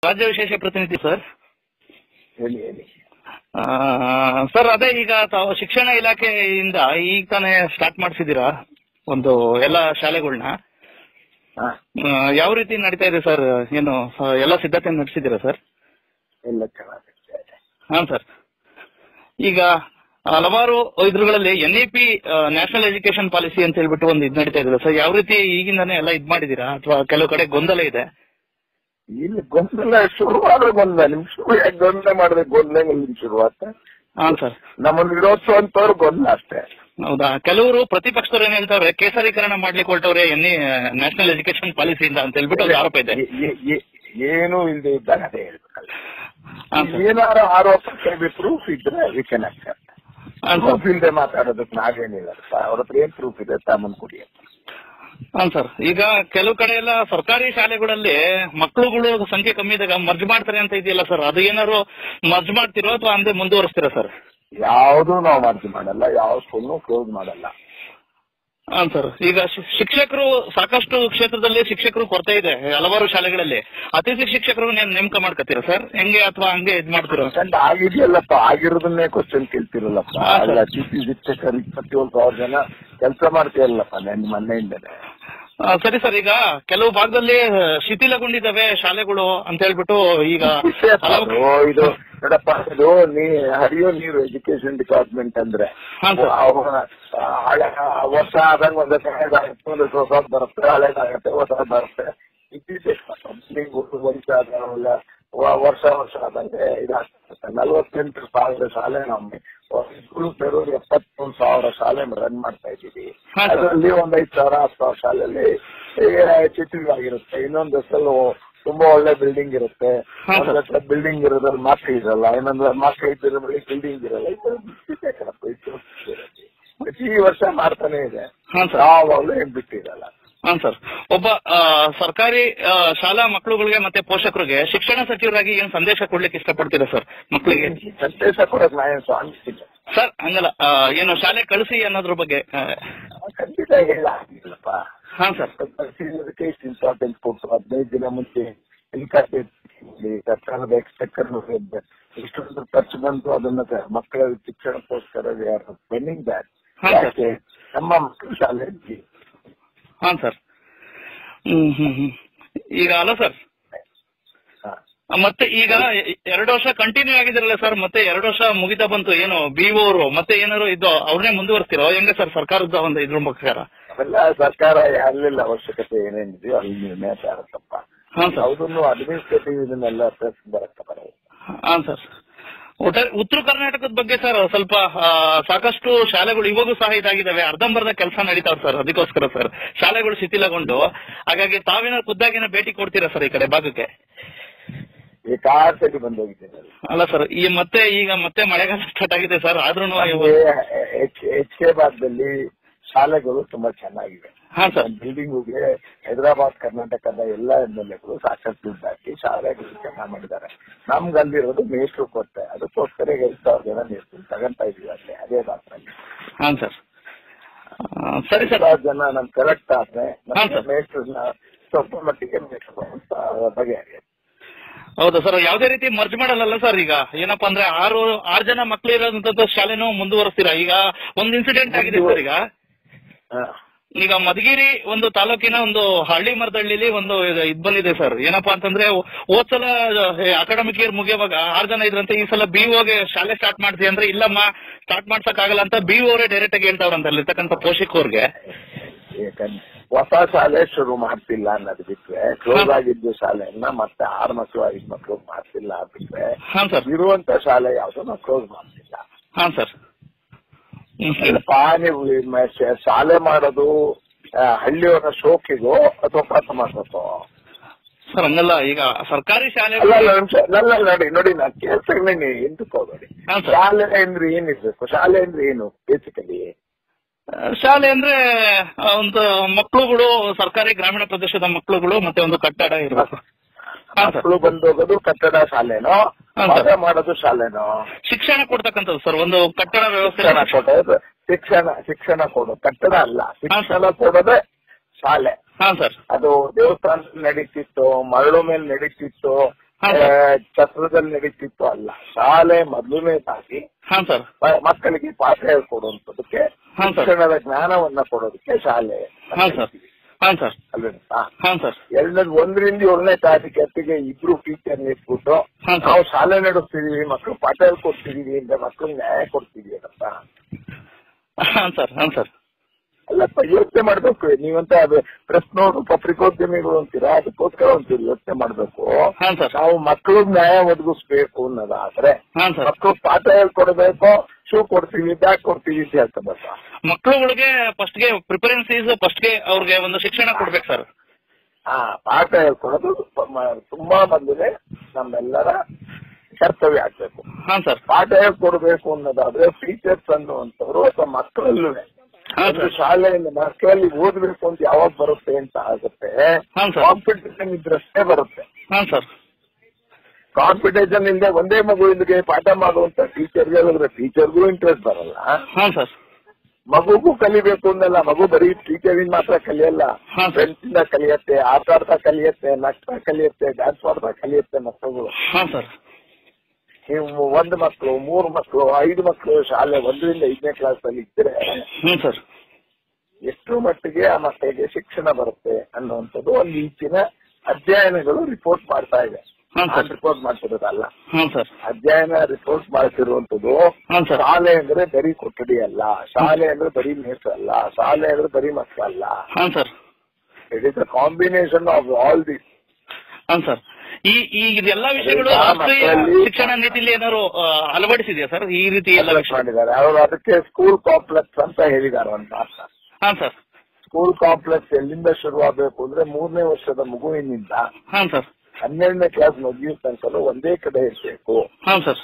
ರಾಜ್ಯ ವಿಶೇಷ ಪ್ರತಿನಿಧಿ ಸರ್ ಹೇಳಿ ಹೇಳಿ ಆ, ಸರ್ ಅದೇ ಈಗ ತಾವು ಶಿಕ್ಷಣ ಇಲಾಖೆಯಿಂದ ಈಗ ತಾನೇ ಸ್ಟಾರ್ಟ್ ಮಾಡಿಸಿದ್ದೀರಾ ಒಂದು ಎಲ್ಲ ಶಾಲೆಗಳನ್ನ ಹಾ ಯಾವ ರೀತಿ ನಡೀತಾ ಇದೆ ಸರ್ ಏನು ಆ, ಎಲ್ಲ ಸಿದ್ಧತೆ ನಡೆಸಿದ್ದೀರಾ ಸರ್ ಎಲ್ಲ ಚೆನ್ನಾಗಿದೆ ಹಾಂ ಸರ್ ಈಗ ಹಲವಾರು ಇದ್ರುಗಳಲ್ಲಿ N E P national education policy ಅಂತ ಹೇಳ್ಬಿಟ್ಟು ಒಂದು ಇದು ನಡೀತಾ ಇದೆ ಸರ್ ಯಾವ ರೀತಿ ಈಗಿಂದಾನೇ ಎಲ್ಲ ಇದು ಮಾಡಿದ್ದೀರಾ ಅಥವಾ ಕೆಲವು ಕಡೆ ಗೊಂದಲ ಇದೆ ಇಲ್ಲಿ ಗೊಂದಲ ಶುರುವಾದ್ರೆ ಗೊಂದಲ ನಿಮ್ ಶುರು ಯಾಕೆ ಗೊಂದಲ ಮಾಡಿದ್ರೆ ಗೊಂದಲ ನಿಮ್ಗೆ ಶುರುವಾತ ಹಾಂ ಸರ್ ನಮ್ಮನ್ನ ವಿರೋಧಿಸುವಂತವ್ರು ಗೊಂದಲ ಅಷ್ಟೇ ಹೌದಾ ಕೆಲವರು ಪ್ರತಿಪಕ್ಷದವ್ರು ಏನ್ ಹೇಳ್ತಾವ್ರೆ ಕೇಸರೀಕರಣ ಮಾಡ್ಲಿಕ್ಕೆ ಹೊರಟವ್ರೆ ಎನ್ ನ್ಯಾಷನಲ್ ಎಜುಕೇಶನ್ ಪಾಲಿಸಿಯಿಂದ ಅಂತ ಹೇಳ್ಬಿಟ್ಟು ಒಂದು ಆರೋಪ ಇದೆ ಏ- ಏ- ಏ- ಏನೂ ಇಲ್ಲದೆ ಇದ್ದಾಗ ಅದೇ ಹೇಳ್ಬೇಕಲ್ಲ ಹಾಂ ಸರ್ ಏನಾರ ಆರೋಪ ಪ್ರೂಫ್ ಇದ್ರೆ ವಿ ಕೆನ್ ಅಕ್ಸೆಪ್ಟ್ ಹಾಂ ಸರ್ ಪ್ರೂಫ್ ಇಲ್ಲದೆ ಮಾತಾಡೋದಕ್ಕೆ ನಾವೇನಿಲ್ಲ ಅವ್ರ ಹತ್ರ ಏನ್ ಪ್ರೂಫ್ ಇದೆ ತಾಮನ್ ಕುಡಿ ಹಾಂ ಸರ್ ಈಗ ಕೆಲವು ಕಡೆ ಎಲ್ಲ ಸರ್ಕಾರಿ ಶಾಲೆಗಳಲ್ಲಿ ಮಕ್ಕಳುಗಳು ಸಂಖ್ಯೆ ಕಮ್ಮಿ ಇದ್ದಾಗ ಮರ್ಜ್ ಮಾಡ್ತಾರೆ ಅಂತ ಇದೆಯಲ್ಲ ಸರ್ ಅದು ಏನಾದ್ರು ಮರ್ಜ್ ಮಾಡ್ತಿರೋ ಅಥವಾ ಅಂದೇ ಮುಂದುವರಿಸ್ತೀರಾ ಸರ್ ಯಾವ್ದು ನಾವು ಮಾರ್ಜಿ ಮಾಡಲ್ಲ ಯಾವ ಸ್ಕೂಲ್ನು ಕ್ಲೋಸ್ ಮಾಡಲ್ಲ ಹಾಂ ಸರ್ ಈಗ ಶಿ- ಶಿಕ್ಷಕರು ಸಾಕಷ್ಟು ಕ್ಷೇತ್ರದಲ್ಲಿ ಶಿಕ್ಷಕರು ಕೊರತೆ ಇದೆ ಹಲವಾರು ಶಾಲೆಗಳಲ್ಲಿ ಅತಿಥಿ ಶಿಕ್ಷಕರು ನೇಮ್- ನೇಮಕ ಮಾಡ್ಕೊತೀರಾ ಸರ್ ಹೆಂಗೆ ಅಥವಾ ಹಂಗೆ ಇದು ಮಾಡ್ತೀರಾ ಕಂಡು ಆಗಿದೆಯಲ್ಲಪ್ಪ ಆಗಿರೋದನ್ನೇ ಕ್ವಶನ್ ಕೇಳ್ತಿರಲ್ಲಪ್ಪ ಹಾ, ಸರ್. ಅಲ್ಲ ಟಿ ಪಿ ಶಿಕ್ಷಕರು ಇಪ್ಪತ್ತೇಳು ಸಾವಿರ ಜನ ಕೆಲಸ ಮಾಡ್ತೀರಲ್ಲಪ್ಪ ನನ್ನ ಮೊನ್ನೆಯಿಂದನೇ ಆ, ಸರಿ ಸರ್ ಈಗ ಕೆಲವು ಭಾಗದಲ್ಲಿ ಆ, ಶಿಥಿಲಗೊಂಡಿದ್ದಾವೆ ಶಾಲೆಗಳು ಅಂತ ಹೇಳ್ಬಿಟ್ಟು ಈಗ ಹಲವು- ಓ, ಇದು ನೋಡಪ್ಪ ಇದು ನೀ ಹರಿಯೋ ನೀರು ಎಜುಕೇಶನ್ ಡಿಪಾರ್ಟ್ಮೆಂಟ್ ಅಂದ್ರೆ ಹಾ, ಸರ್. ಅವ್ರ, ಆ, ಹಳೆ ಆ, ವರ್ಷ ಆದಂಗ ಒಂದ್ ಹಳೆದಾಗುತ್ತೆ ಒಂದು ಹೊಸದ್ ಬರುತ್ತೆ ಹಳೆದಾಗುತ್ತೆ ಹೊಸದ್ ಬರುತ್ತೆ ಇತ್ತೀಚೆಗೆ ವಯಸ್ಸಾದವಲ್ಲ ವರ್ಷ ವರ್ಷ ಆದಂಗೆ ಇದಾಗ್ತದೆ ನಲವತ್ತೆಂಟು ಸಾವಿರ ಶಾಲೆ ನಮ್ಮ ಸ್ಕೂಲ್ ಸೇರೋರು ಎಪ್ಪತ್ಮೂರು ಸಾವಿರ ಶಾಲೆ ರನ್ ಮಾಡ್ತಾ ಇದ್ದೀವಿ ಹಾ, ಸರ್. ಅದರಲ್ಲಿ ಒಂದ್ ಐದು ಸಾವಿರ ಹತ್ತು ಸಾವಿರ ಶಾಲೆಯಲ್ಲಿ ಚಿತ್ರವಾಗಿರುತ್ತೆ ಇನ್ನೊಂದು ಹೆಸರು ತುಂಬಾ ಒಳ್ಳೆ ಬಿಲ್ಡಿಂಗ್ ಇರುತ್ತೆ ಹಾ, ಸರ್. ಒಂದ್ ಹತ್ರ ಬಿಲ್ಡಿಂಗ್ ಇರೋದ್ರಲ್ಲಿ ಮಕ್ಳು ಇರಲ್ಲ ಇನ್ನೊಂದು ಮಕ್ಳು ಇದ್ದಿರೋ ಬಿಲ್ಡಿಂಗ್ ಇರಲ್ಲ ಇದು ಬಿಟ್ಟಿದೆ ಕಣಪ್ಪ, ಇದು ಇರುತ್ತೆ. ಪ್ರತಿ ವರ್ಷ ಮಾಡ್ತಾನೆ ಇದೆ ಹಾ, ಸರ್. ಯಾವಾಗ್ಲೂ ಏನ್ ಬಿಟ್ಟಿರಲ್ಲ ಹಾಂ ಸರ್ ಒಬ್ಬ ಆ, ಸರ್ಕಾರಿ ಆ, ಶಾಲಾ ಮಕ್ಕಳುಗಳಿಗೆ ಮತ್ತೆ ಪೋಷಕರಿಗೆ ಶಿಕ್ಷಣ ಸಚಿವರಾಗಿ ಏನ್ ಸಂದೇಶ ಕೊಡ್ಲಿಕ್ಕೆ ಇಷ್ಟಪಡ್ತೀರಾ ಸರ್ ಮಕ್ಕಳಿಗೆ ಸಂದೇಶ ಕೊಡಕ್ ನಾ ಏನ್ ಸ್ವಾಮಿ ಇಲ್ಲ ಸರ್ ಹಂಗಲ್ಲ ಆ, ಏನು ಶಾಲೆ ಕಳಿಸಿ ಅನ್ನೋದ್ರ ಬಗ್ಗೆ ಆ, ಖಂಡಿತ ಇಲ್ಲ ಆಗಿಲ್ಲಪ್ಪ ಹಾಂ ಸರ್ ಇದಕ್ಕೆ ಇಷ್ಟು ಇಂಪಾರ್ಟೆನ್ಸ್ ಕೊಟ್ಟು ಹದಿನೈದು ದಿನ ಮುಂಚೆ ಹೆಲಿಕಾಪ್ಟರ್ ಸರ್ಕಾರದ ಎಕ್ಸ್ಪೆಕ್ಟರ್ ಇಷ್ಟೊಂದು ಖರ್ಚು ಬಂತು ಅದನ್ನ ಕ- ಮಕ್ಕಳ ಶಿಕ್ಷಣಕ್ಕೋಸ್ಕರ ಪೆಂಡಿಂಗ್ ಬ್ಯಾಕ್ ಹಾ, ಸರ್. ಯಾಕೆ ನಮ್ಮ ಮಕ್ಕಳು ಶಾಲೆಯಲ್ಲಿ ಹಾಂ ಸರ್ ಹ್ಮ್ ಹ್ಮ್ ಹ್ಮ್ ಈಗ ಅಲ್ಲ ಸರ್ ಹಾ. ಮತ್ತೆ ಈಗ ಎ- ಎರಡು ವರ್ಷ ಕಂಟಿನ್ಯೂ ಆಗಿದ್ರಲ್ಲ ಸರ್ ಮತ್ತೆ ಎರಡು ವರ್ಷ ಮುಗಿತಾ ಬಂತು ಏನು ಬಿ ಅವರು ಮತ್ತೆ ಏನಾದ್ರು ಇದು ಅವ್ರನ್ನೇ ಮುಂದುವರ್ಸ್ತಿರೋ ಹೆಂಗೆ ಸರ್ ಸರ್ಕಾರದ ಒಂದು ಇದ್ರ ಪ್ರಕಾರ ಅವೆಲ್ಲ ಸರ್ಕಾರ ಅಲ್ಲೆಲ್ಲ ಅವಶ್ಯಕತೆ ಏನೇನಿದೆಯೋ ಅಲ್ಲಿ ನಿರ್ಣಯ ತರತ್ತಪ್ಪ ಹಾಂ ಸರ್ ಯಾವುದನ್ನು ಅಡ್ಮಿನಿಸ್ಟ್ರೇಟಿವ್ ಇದನ್ನೆಲ್ಲ ಪ್ರೆಸ್ ಬರಕ್ಕ ಬರೋದು ಹಾಂ ಸರ್ ಒಟ್ಟಾರೆ ಉತ್ತರ ಕರ್ನಾಟಕದ ಬಗ್ಗೆ ಸರ್ ಸ್ವಲ್ಪ ಆ, ಸಾಕಷ್ಟು ಶಾಲೆಗಳು ಇವಾಗೂ ಸಹ ಇದಾಗಿದ್ದಾವೆ ಅರ್ಧಂಬರ್ಧ ಕೆಲಸ ನಡೀತಾವ್ ಸರ್ ಅದಕ್ಕೋಸ್ಕರ ಸರ್ ಶಾಲೆಗಳು ಶಿಥಿಲಗೊಂಡು ಹಾಗಾಗಿ ತಾವೇನೋ ಖುದ್ದಾಗಿನ ಭೇಟಿ ಕೊಡ್ತೀರಾ ಸರ್ ಈ ಕಡೆ ಭಾಗಕ್ಕೆ ಏಕಾಸರಿ ಬಂದೋಗಿದ್ದೇನೆ ಅಲ್ಲ ಸರ್ ಈ ಮತ್ತೆ ಈಗ ಮತ್ತೆ ಮಳೆಗಾಲ ಸ್ಟಾರ್ಟ್ ಆಗಿದೆ ಸರ್ ಆದ್ರೂ ಎಚ್ ಕೆ ಭಾಗದಲ್ಲಿ ಶಾಲೆಗಳು ತುಂಬಾ ಚೆನ್ನಾಗಿವೆ ಹಾಂ ಸರ್ ಬಿಲ್ಡಿಂಗ್ಗೆ ಹೈದರಾಬಾದ್ ಕರ್ನಾಟಕದ ಎಲ್ಲ ಎಂ ಎಲ್ ಎಗಳು ಸಾಕಷ್ಟು ದುಡ್ಡು ಹಾಕಿ ಶಾಲೆಗಳು ಚೆನ್ನಾಗಿ ಮಾಡಿದ್ದಾರೆ ನಮ್ಗೆ ಅಲ್ಲಿರೋದು ಮೇಷ್ಟ್ರು ಕೊಟ್ಟೆ ಅದಕ್ಕೋಸ್ಕರ ಐದು ಸಾವಿರ ಜನ ಮೇಷ್ಟ್ರು ತಗೊಂತ ಇದೀವಿ ಅಲ್ಲಿ ಅದೇ ಮಾತ್ರ ಹಾಂ ಸರ್ ಆ, ಸರಿ ಸರ್ ಸಾವಿರ ಜನ ನಮ್ ಕರೆಕ್ಟ್ ಆದ್ರೆ ಹಾಂ ಸರ್. ಮೇಷ್ಟ್ರನ್ನ ಸ್ವಲ್ಪ ಮಟ್ಟಿಗೆ ಮೇಷ್ಟ್ರು ಅಂತ ಬಗೆಹರಿಯುತ್ತೆ ಹೌದಾ ಸರ್ ಯಾವುದೇ ರೀತಿ ಮರ್ಜ್ ಮಾಡಲ್ಲ ಸರ್ ಈಗ ಏನಪ್ಪಾ ಅಂದ್ರೆ ಆರು ಆರು ಜನ ಮಕ್ಳು ಇರೋದಂತದ್ದು ಶಾಲೆನೂ ಮುಂದುವರಿಸ್ತೀರಾ ಈಗ ಒಂದು ಇನ್ಸಿಡೆಂಟ್ ಆಗಿದೆ ಸರ್ ಈಗ ಹಾ. ಈಗ ಮಧುಗಿರಿ ಒಂದು ತಾಲೂಕಿನ ಒಂದು ಹಳ್ಳಿ ಮರದಳ್ಳಿಲಿ ಒಂದು ಇದು- ಇದ್ ಬಂದಿದೆ ಸರ್ ಏನಪ್ಪಾ ಅಂತಂದ್ರೆ ಹೋದ್ ಸಲ ಅಕಾಡೆಮಿಕ್ ಇಯರ್ ಮುಗಿಯುವಾಗ ಆರು ಜನ ಇದ್ರಂತೆ ಈ ಸಲ ಬಿ ಗೆ ಶಾಲೆ ಸ್ಟಾರ್ಟ್ ಮಾಡ್ತೀವಿ ಅಂದ್ರೆ ಇಲ್ಲಮ್ಮ ಸ್ಟಾರ್ಟ್ ಮಾಡ್ಸಕ್ ಆಗಲ್ಲ ಅಂತ ಬಿ ಅವರೇ ಡೈರೆಕ್ಟ್ ಆಗಿ ಹೇಳ್ತಾವ್ರಂತ ಅಲ್ಲಿರ್ತಕ್ಕಂಥ ಪೋಷಕರಿಗೆ ಯಾಕಂದ್ರೆ ಹೊಸ ಶಾಲೆ ಶುರು ಮಾಡ್ತಿಲ್ಲ ಅನ್ನೋದು ಬಿಟ್ರೆ ಕ್ಲೋಸ್ ಆಗಿದ್ದು ಶಾಲೆಯನ್ನ ಮತ್ತೆ ಆರು ಮಕ್ಕಳು ಐದು ಮಕ್ಕಳು ಮಾಡ್ತಿಲ್ಲ ಬಿಟ್ರೆ ಹಾಂ ಸರ್ ಇರುವಂತ ಶಾಲೆ ಯಾವ್ದು ನಾವು ಕ್ಲೋಸ್ ಮಾಡ್ತಿಲ್ಲ ಹಾಂ ಸರ್ ಹ್ಮ್ ಸರ್ ಇಲ್ಲಪ್ಪ ನೀವು ನಿಮ್ಮ ಶ- ಶಾಲೆ ಮಾಡೋದು ಆ, ಹಳ್ಳಿಯವರ ಶೋಕಿಗೋ ಅಥವಾ ಪ್ರಥಮಕ್ಕೋ ಸರ್ ಹಂಗಲ್ಲ ಈಗ ಸರ್ಕಾರಿ ಶಾಲೆ ಅಲ್ಲ ಅಲ್ಲ ನಿಮಿಷ ನನ್ನ ನೋಡಿ ನೋಡಿ ನಾನು ಕೇಳ್ತಾನೆ ಎಂತಕ್ಕೆ ಹೋಗಬೇಡಿ ಹಾಂ ಸರ್ ಶಾಲೆ ಅಂದ್ರೆ ಏನಿರ್ಬೇಕು ಶಾಲೆ ಅಂದ್ರೆ ಏನು ಬೇಸಿಕಲಿ ಶಾಲೆ ಅಂದ್ರೆ ಆ, ಒಂದು ಮಕ್ಕಳುಗಳು ಸರ್ಕಾರಿ ಗ್ರಾಮೀಣ ಪ್ರದೇಶದ ಮಕ್ಕಳುಗಳು ಮತ್ತೆ ಒಂದು ಕಟ್ಟಡ ಇರಬೇಕು ಹಾಂ ಸರ್ ಮಕ್ಕಳು ಬಂದೋಗೋದು ಕಟ್ಟಡ ಶಾಲೆನೋ ಹಾಂ, ಪಾಠ ಸರ್. ಮಾಡೋದು ಶಾಲೆನೋ ಶಿಕ್ಷಣ ಕೊಡ್ತಕ್ಕಂಥದ್ದು ಸರ್ ಒಂದು ಕಟ್ಟಡ ವ್ಯವಸ್ಥೆ ಶಿಕ್ಷಣ ಕೊಡೋದು ಶಿಕ್ಷಣ ಶಿಕ್ಷಣ ಕೊಡೋದು ಕಟ್ಟಡ ಅಲ್ಲ ಶಿಕ್ಷಣ ಕೊಡೋದೇ ಶಾಲೆ ಹಾಂ ಸರ್ ಅದು ದೇವಸ್ಥಾನ ನಡೀತಿತ್ತು ಮರಳು ಮೇಲೆ ನಡೀತಿತ್ತು ಹಾ, ಆ, ಛತ್ರದಲ್ಲಿ ನಡೀತಿತ್ತು ಅಲ್ಲ ಶಾಲೆ ಮೊದಲನೇದಾಗಿ ಹಾಂ ಸರ್ ಮ- ಮಕ್ಕಳಿಗೆ ಪಾಠ ಹೇಳ್ಕೊಡುವಂಥದಕ್ಕೆ ಹಾ, ಸರ್. ಶಿಕ್ಷಣದ ಜ್ಞಾನವನ್ನ ಕೊಡೋದಕ್ಕೆ ಶಾಲೆ ಅಂತ ಹಾಂ ಸರ್ ಹೇಳ್ತೀವಿ. ಹಾಂ ಸರ್ ಅಲ್ವೇನಾ? ಹಾಂ ಸರ್ ಎರಡನೇದು ಒಂದರಿಂದ ಏಳನೇ ತರಗತಿಗೆ ಇಬ್ರು ಟೀಚರ್ ಇಟ್ಬಿಟ್ಟು ಹಾ, ಸರ್. ನಾವು ಶಾಲೆ ನಡೆಸ್ತಿದೀವಿ ಮಕ್ಕಳು ಪಾಠ ಹೇಳ್ಕೊಡ್ತಿದೀವಿ ಅಂತ ಮಕ್ಕಳು ನ್ಯಾಯ ಕೊಡ್ತಿದೀವಿ ಅಂತ ಹಾಂ ಸರ್ ಹಾಂ ಸರ್ ಅಲ್ಲಪ್ಪ ಯೋಚನೆ ಮಾಡ್ಬೇಕು ನೀವಂತ ಅದು ಪ್ರೆಸ್ ನೋಡು ಪತ್ರಿಕೋದ್ಯಮಿಗಳು ಅಂತೀರಾ ಅದಕ್ಕೋಸ್ಕರ ಒಂಚೂರು ಯೋಚನೆ ಮಾಡ್ಬೇಕು ಹಾಂ ಸರ್ ನಾವು ಮಕ್ಕಳಿಗೆ ನ್ಯಾಯ ಒದಗಿಸ್ಬೇಕು ಅನ್ನೋದಾದ್ರೆ ಹಾಂ ಸರ್ ಮಕ್ಕಳು ಪಾಠ ಹೇಳ್ಕೊಡ್ಬೇಕು ಶೂ ಕೊಡ್ತೀವಿ ಬ್ಯಾಗ್ ಕೊಡ್ತೀವಿ ಅಂತ ಹೇಳ್ಕೊಬೇಕು ಮಕ್ಕಳುಗಳಿಗೆ ಫಸ್ಟ್ಗೆ ಪ್ರಿಫರೆನ್ಸೀಸ್ ಫಸ್ಟ್ಗೆ ಅವ್ರಿಗೆ ಒಂದು ಶಿಕ್ಷಣ ಕೊಡ್ಬೇಕು ಸರ್ ಆ ಪಾಠ ಹೇಳ್ಕೊಡೋದು ಪ- ಮ- ತುಂಬಾ ಬಂದಿದೆ ನಮ್ಮೆಲ್ಲರ ಕರ್ತವ್ಯ ಆಗ್ಬೇಕು ಹಾಂ ಸರ್ ಪಾಠ ಹೇಳ್ಕೊಡ್ಬೇಕು ಅನ್ನೋದಾದ್ರೆ ಟೀಚರ್ಸ್ ಅನ್ನುವಂಥವ್ರು ಅಥವಾ ಮಕ್ಕಳಲ್ಲೂ ಹಾಂ ಒಂದು ಸರ್ ಶಾಲೆಯಿಂದ ಮಕ್ಕಳಲ್ಲಿ ಓದ್ಬೇಕು ಅಂತ ಯಾವಾಗ ಬರುತ್ತೆ ಅಂತ ಆಗುತ್ತೆ ಹಾಂ ಸರ್ ಕಾಂಪಿಟೇಷನ್ ಇದ್ರಷ್ಟೇ ಬರುತ್ತೆ ಹಾಂ ಸರ್ ಕಾಂಪಿಟೇಷನ್ ಇಲ್ಲದೆ ಒಂದೇ ಮಗುವಿಗೆ ಪಾಠ ಮಾಡುವಂತ ಟೀಚರ್ ಹೇಳಿದ್ರೆ ಟೀಚರ್ಗೂ ಇಂಟ್ರೆಸ್ಟ್ ಬರಲ್ಲ ಹಾಂ ಸರ್ ಮಗುಗೂ ಕಲಿಬೇಕು ಅನ್ನಲ್ಲ ಮಗು ಬರೀ ಟೀಚರಿಂದ ಮಾತ್ರ ಕಲಿಯಲ್ಲ ಹಾಂ ಸರ್ ಫ್ರೆಂಡ್ಸ್ ಇಂದ ಕಲಿಯತ್ತೆ ಆಟ ಆಡ್ತಾ ಕಲಿಯತ್ತೆ ನಗ್ತಾ ಕಲಿಯತ್ತೆ ಡ್ಯಾನ್ಸ್ ಮಾಡ್ತಾ ಕಲಿಯತ್ತೆ ಮಕ್ಕಳು ಹಾಂ ಸರ್ ನೀವು ಒಂದು ಮಕ್ಕಳು ಮೂರು ಮಕ್ಕಳು ಐದು ಮಕ್ಕಳು ಶಾಲೆ ಒಂದರಿಂದ ಐದನೇ ಕ್ಲಾಸ್ ಅಲ್ಲಿ ಇದ್ರೆ ಹ್ಞೂ ಸರ್ ಎಷ್ಟು ಮಟ್ಟಿಗೆ ಆ ಮಕ್ಕಳಿಗೆ ಶಿಕ್ಷಣ ಬರುತ್ತೆ ಅನ್ನುವಂಥದ್ದು ಒಂದು ಈಚಿನ ಅಧ್ಯಯನಗಳು ರಿಪೋರ್ಟ್ ಮಾಡ್ತಾ ಇದೆ ಹಾಂ ಸರ್ ರಿಪೋರ್ಟ್ ಮಾಡ್ತಿರೋದಲ್ಲ ಹಾಂ ಸರ್ ಅಧ್ಯಯನ ರಿಪೋರ್ಟ್ ಮಾಡ್ತಿರುವಂತದ್ದು ಹಾಂ ಸರ್ ಶಾಲೆ ಅಂದ್ರೆ ಬರೀ ಕೊಠಡಿ ಅಲ್ಲ ಶಾಲೆ ಅಂದ್ರೆ ಬರೀ ಮೇಸ್ ಅಲ್ಲ ಶಾಲೆ ಅಂದ್ರೆ ಬರೀ ಮಕ್ಕಳಲ್ಲ ಹಾಂ sir it is a combination of all this ಹಾಂ ಸರ್ ಈ ಈ ಇದೆಲ್ಲ ವಿಷಯಗಳು ಎಲ್ಲ ರಾಷ್ಟ್ರೀಯ ಮಕ್ಕಳಲ್ಲಿ- ಶಿಕ್ಷಣ ನೀತಿಲಿ ಏನಾದ್ರು ಆ, ಅಳವಡಿಸಿದೆಯಾ ಸರ್ ಈ ರೀತಿ ಎಲ್ಲ ವಿಷಯ ಮಾಡಿದ್ದಾರೆ ಅವರು ಅದಕ್ಕೆ ಸ್ಕೂಲ್ ಕಾಂಪ್ಲೆಕ್ಸ್ ಅಂತ ಹೇಳಿದ್ದಾರೆ ಒಂದು ಮಾತ್ರ ಹಾಂ ಸರ್ ಸ್ಕೂಲ್ ಕಾಂಪ್ಲೆಕ್ಸ್ ಎಲ್ಲಿಂದ ಶುರುವಾಗಬೇಕು ಅಂದ್ರೆ ಮೂರನೇ ವರ್ಷದ ಮಗುವಿನಿಂದ ಹಾಂ ಸರ್ ಹನ್ನೆರಡನೇ ಕ್ಲಾಸ್ ಮುಗಿಯೋ ತನಕ ಒಂದೇ ಕಡೆ ಇರಬೇಕು ಹಾಂ ಸರ್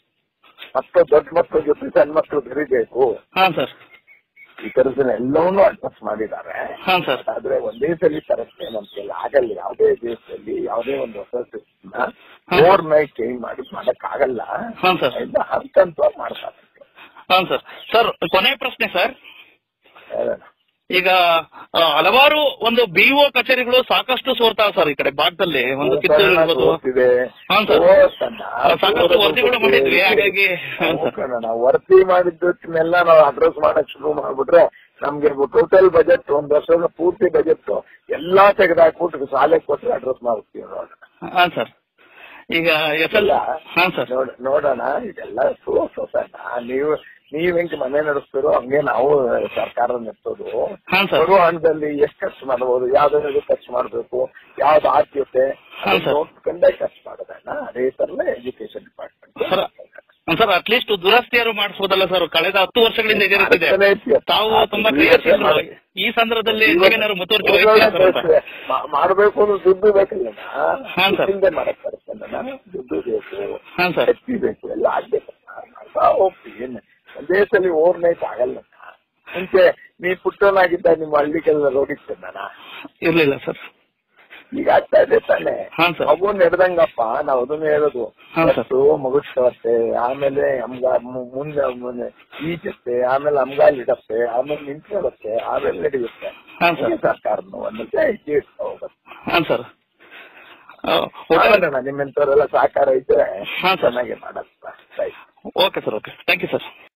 ಮಕ್ಕಳು ದೊಡ್ಡ ಮಕ್ಕಳ ಜೊತೆ ಸಣ್ಣ ಮಕ್ಕಳು ಬೆರಿಬೇಕು ಹಾಂ ಸರ್ ಈ ತರದನ್ನ ಎಲ್ಲವನ್ನೂ ಅಡ್ಜಸ್ಟ್ ಮಾಡಿದ್ದಾರೆ ಹಾಂ ಸರ್ ಆದ್ರೆ ಒಂದೇ ಸಲ ತರಕ್ಕೆ ನಮ್ ಕೈಲಿ ಆಗಲ್ಲ ಯಾವುದೇ ದೇಶದಲ್ಲಿ ಯಾವುದೇ ಒಂದು ಹೊಸ ಸಿಸ್ಟಮ್ ಓವರ್ ನೈಟ್ ಚೇಂಜ್ ಮಾಡಿ ಮಾಡಕ್ ಆಗಲ್ಲ ಹಾಂ ಸರ್ ಹಂತ ಹಂತವಾಗಿ ಮಾಡ್ತಾರೆ ಹಾಂ ಸರ್ ಸರ್ ಕೊನೆ ಪ್ರಶ್ನೆ ಸರ್ ಹೇಳೋಣ. ಈಗ ಆ, ಹಲವಾರು ಒಂದು ಬಿಒ ಕಚೇರಿಗಳು ಸಾಕಷ್ಟು ಸೋರ್ತಾವ ಸರ್ ಈ ಕಡೆ ಭಾಗದಲ್ಲಿ ಒಂದು ಕಿತ್ತೂರು ಇರ್ಬೋದು ಓದ್ತಿದೆ. ಹಾಂ ಸರ್. ಓದ್ತಣ್ಣ. ಸಾಕಷ್ಟು ವರದಿಗಳು ಮಾಡಿದ್ವಿ ಹಾಗಾಗಿ ಹಾಂ ಸರ್ ಕಣಣ್ಣ, ವರದಿ ಮಾಡಿದ್ದಕ್ಕೆಲ್ಲ ನಾವು ಅಡ್ರೆಸ್ ಮಾಡಕ್ ಶುರು ಮಾಡ್ಬಿಟ್ರೆ ನಮ್ಗೆ ಟೋಟಲ್ ಬಜೆಟ್ ಒಂದ್ ವರ್ಷದ ಪೂರ್ತಿ ಬಜೆಟ್ ಎಲ್ಲಾ ತೆಗೆದಾಕ್ಬಿಟ್ಟು ಶಾಲೆ ಕೊಟ್ಟರೆ ಅಡ್ರೆಸ್ ಮಾಡ್ತೀವಿ ನೋಡೋಣ ಹಾಂ ಸರ್ ಈಗ ಎಸ್ ಎಲ್ ಇಲ್ಲ. ಹಾಂ ಸರ್ ನೋಡ್- ನೋಡೋಣ ಇದೆಲ್ಲ ಸೋರ್ಸ್ ಹೊಸಣ್ಣ ನೀವು ನೀವ್ ಹೆಂಗ್ ಮನೆ ನಡೆಸ್ತೀರೋ ಹಂಗೆ ನಾವು ಸರ್ಕಾರ ನಡೆಸೋದು ಹಾಂ ಸರ್ ಬರುವ ಹಣದಲ್ಲಿ ಎಷ್ಟು ಖರ್ಚು ಮಾಡಬಹುದು ಯಾವ್ದಾದ್ರು ಖರ್ಚು ಮಾಡ್ಬೇಕು ಯಾವ್ದು ಆದ್ಯತೆ ಹಾಂ ಸರ್. ನೋಡ್ಕೊಂಡೇ ಖರ್ಚು ಮಾಡೋದಣ್ಣ ಅದೇ ತರನೇ ಎಜುಕೇಶನ್ ಡಿಪಾರ್ಟ್ಮೆಂಟ್ ಸರ್ ಸರ್ ಅಟ್ಲೀಸ್ಟ್ ದುರಸ್ತಿಯಾರು ಮಾಡಿಸ್ಬೋದಲ್ಲ ಸರ್ ಕಳೆದ ಹತ್ತು ವರ್ಷಗಳಿಂದ ಎದುರುತ್ತಿದೆ ತಾವು ತುಂಬಾ ಕ್ರಿಯಾಶೀಲರು ಈ ಸಂದರ್ಭದಲ್ಲಿ ನೀವೇನಾದ್ರು ಮುತುವರ್ಜಿ ವಹಿಸ್ತೀರಾ ಸರ್ ಅಂತ? ಮಾಡಬೇಕು ಅಂದ್ರೆ ದುಡ್ಡು ಬೇಕಲ್ಲ ಹಾಂ ಸರ್. ದುಡ್ಡಿಂದ ಮಾಡಕ್ ಬರುತ್ತೆ ದುಡ್ಡು ಬೇಕು ಹಾಂ ಸರ್ ಶಕ್ತಿ ಬೇಕು ಎಲ್ಲ ಆಗ್ಬೇಕಲ್ಲ ಹೋಗ್ತೀವಿ ಏನು ಒಂದೇ ಸಲ ಓವರ್ ನೈಟ್ ಆಗಲ್ಲ ಮುಂಚೆ ನೀ ಪುಟ್ಟನಾಗಿದ್ದ ನಿಮ್ಮ ಹಳ್ಳಿಗೆಲ್ಲ ರೋಡಿತ್ತು ನಾನ ಇರ್ಲಿಲ್ಲ ಸರ್ ಈಗ ಆಗ್ತಾ ಇದೆ ತಾನೆ ಹಾಂ ಸರ್ ಮಗು ನಡೆದಂಗಪ್ಪ ನಾವು ಅದನ್ನ ಹೇಳೋದು ಹಾಂ ಸರ್. ಫಸ್ಟು ಮಗುಸ್ತವತ್ತೆ ಆಮೇಲೆ ಅಮ್ಗ ಮು- ಮುಂದೆ ಮುಂದೆ ಈಜುತ್ತೆ ಆಮೇಲೆ ಅಮ್ಗಾಲ್ ಇಡತ್ತೆ ಆಮೇಲೆ ನಿಂತ್ಕೊಳ್ಳುತ್ತೆ ಆಮೇಲೆ ನಡೆಯುತ್ತೆ ಹಾಂ ಸರ್ ಹೀಗೆ ಸರ್ಕಾರನು ಅನ್ನೋದೇ ಇಟ್ಕೊಂಡು ಹೋಗುತ್ತೆ ಹಾಂ ಸರ್ ಆ, ಒಟ್ಟಾರೆ- ಮಾಡೋಣ ನಿಮ್ಮೆಂತವರೆಲ್ಲ ಸಹಕಾರ ಇದ್ರೆ ಹಾಂ ಸರ್ ಚೆನ್ನಾಗಿ ಮಾಡತ್ತ okay sir okay thank you sir